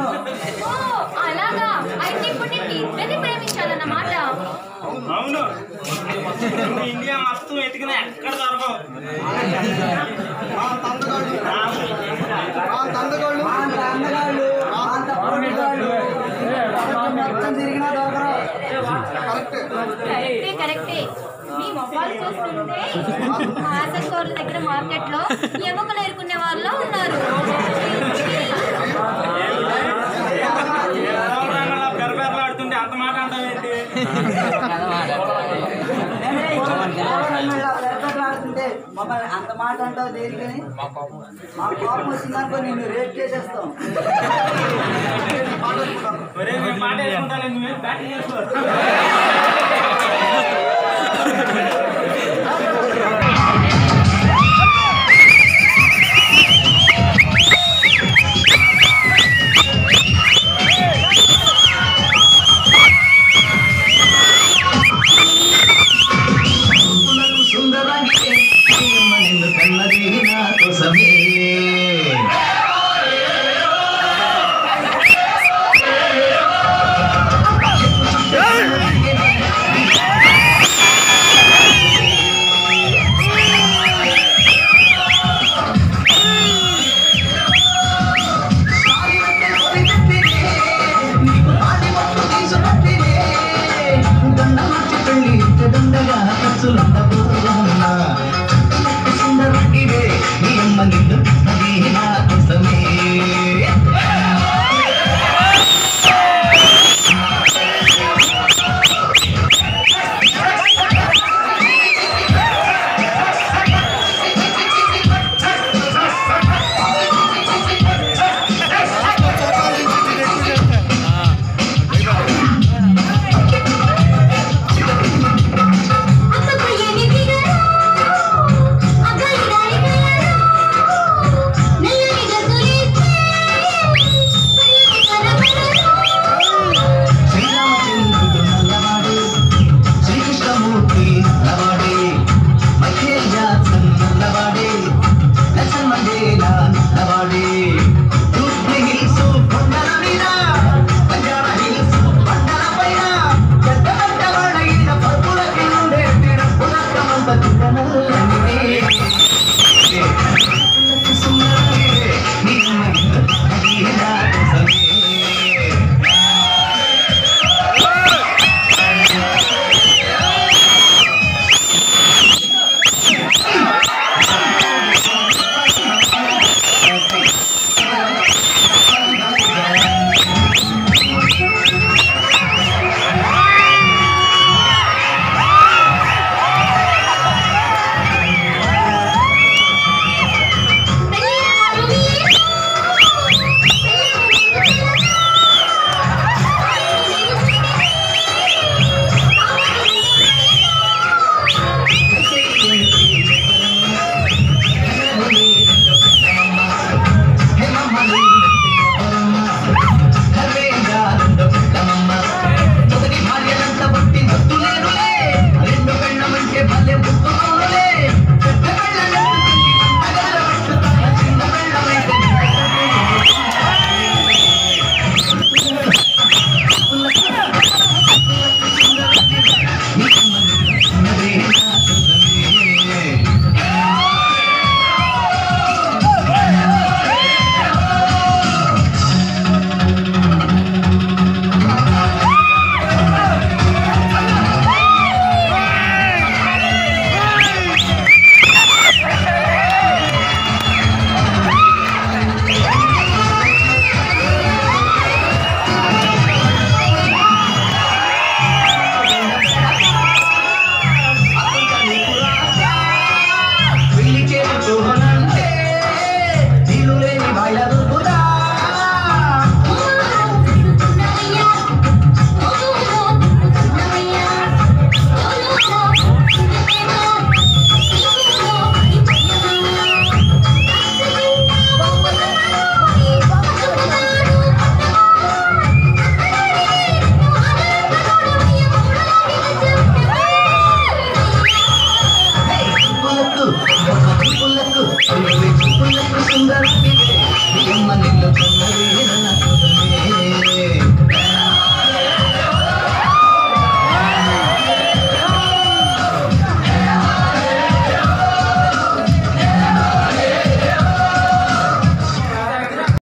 ఓ అలాగా అయితే ఇప్పుడు నేను ఇద్దరిని ప్రేమించాలన్నమాట అవును నువ్వు ఇండియా మొత్తం ఎతికినా ఎక్కడ దొరకవు మా తందగాళ్ళు మా తందగాళ్ళు మొత్తం తిరిగినా దొరకరు కరెక్ట్ కరెక్టే కరెక్టే మీ మొబైల్ చూస్తుంటే ఆసన్ కోర్ల దగ్గర మార్కెట్ లో ఎముకలు ఏరుకునే వాళ్ళు ఉన్నారు రంగంలో పెరపెరలాడుతుంటే అంత మాట అంటావేంటి ఆడుతుంటే మమ్మల్ని అంత మాట అంటావు దేనికని మా కోపం వచ్చిందనుకో నిన్ను రేప్ చేసేస్తాం ఒరే మేము మాట వేసుకుంటాను నువ్వేం బ్యాటింగ్ చేసుకో పులకు సుందరాంగితే ప్రియమ్మ నిన్ను కన్నది నా కోసమే నీకు ఆడి మొట్టు తీసుకొట్టినే దండ మార్చి పెళ్ళి దండగా ఖర్చులుండబోతున్నా సుందరుడివే నీ అమ్మ నిన్ను అది నా కోసమే శ్రీరామచంద్రుడు నల్లవాడే శ్రీకృష్ణమూర్తి నల్లవాడే మైఖేల్ జాక్సన్ నల్లవాడే నెల్సన్ మండేలా నల్లవాడే జూబ్లీ హిల్స్ కొండల మీద బంజారా హిల్స్ బండల పైన పెద్ద పెద్ద వాళ్ళ ఈత పరుపుల కిందే తిరపులకమంత చుట్టనల్లనివే సుందరమే నీ మహిమ అది నా కోసమే పెళ్లి చేసుకోనంటే నీళ్ళు లేని వాళ్ళ దొరుకుదా పులకు పులకు పులకు సుందర అమ్మ నిన్ను కన్నది